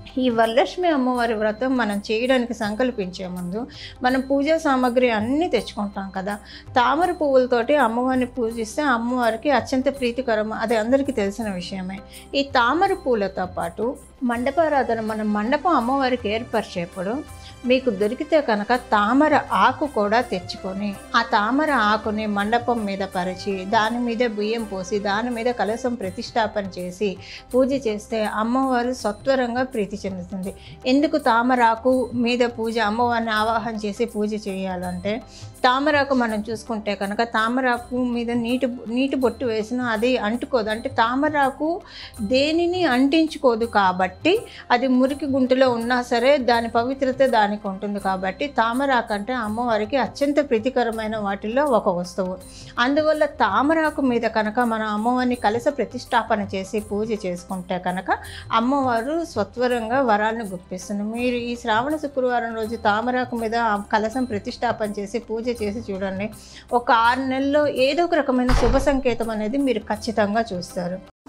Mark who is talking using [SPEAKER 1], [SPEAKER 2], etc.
[SPEAKER 1] ఈ వరలక్ష్మి అమ్మవారి వ్రతం మనం చేయడానికి సంకల్పించే ముందు మనం పూజా సామాగ్రి అన్నీ తెచ్చుకుంటాం కదా తామర పువ్వులతోటి అమ్మవారిని పూజిస్తే అమ్మవారికి అత్యంత ప్రీతికరం అది అందరికీ తెలిసిన విషయమే ఈ తామర పూలతో పాటు మండపారాధన మనం మండపం అమ్మవారికి ఏర్పరిచేప్పుడు మీకు దొరికితే కనుక తామర ఆకు కూడా తెచ్చుకొని ఆ తామర ఆకుని మండపం మీద పరిచి దాని మీద బియ్యం పోసి దాని మీద కలశం ప్రతిష్టాపన చేసి పూజ చేస్తే అమ్మవారు సత్వరంగా ప్రీతి చెందుతుంది ఎందుకు తామరాకు మీద పూజ అమ్మవారిని ఆవాహన చేసి పూజ చేయాలంటే తామరాకు మనం చూసుకుంటే కనుక తామరాకు మీద నీటి నీటి బొట్టు వేసినా అది అంటుకోదు అంటే తామరాకు దేనిని అంటించుకోదు కాబట్టి అది మురికి గుంటలో ఉన్నా సరే దాని పవిత్రత దానికి ఉంటుంది కాబట్టి తామరాకు అంటే అమ్మవారికి అత్యంత ప్రీతికరమైన వాటిల్లో ఒక వస్తువు అందువల్ల తామరాకు మీద కనుక మన అమ్మవారిని కలస ప్రతిష్టాపన చేసి పూజ చేసుకుంటే కనుక అమ్మవారు స్వత్వరంగా వరాలను గుప్పిస్తుంది మీరు ఈ శ్రావణ శుక్రవారం రోజు తామరాకు మీద ఆ కలశం ప్రతిష్టాపన చేసి పూజ చేసి చూడండి ఒక ఆరు నెలల్లో ఏదో ఒక రకమైన శుభ సంకేతం అనేది మీరు ఖచ్చితంగా చూస్తారు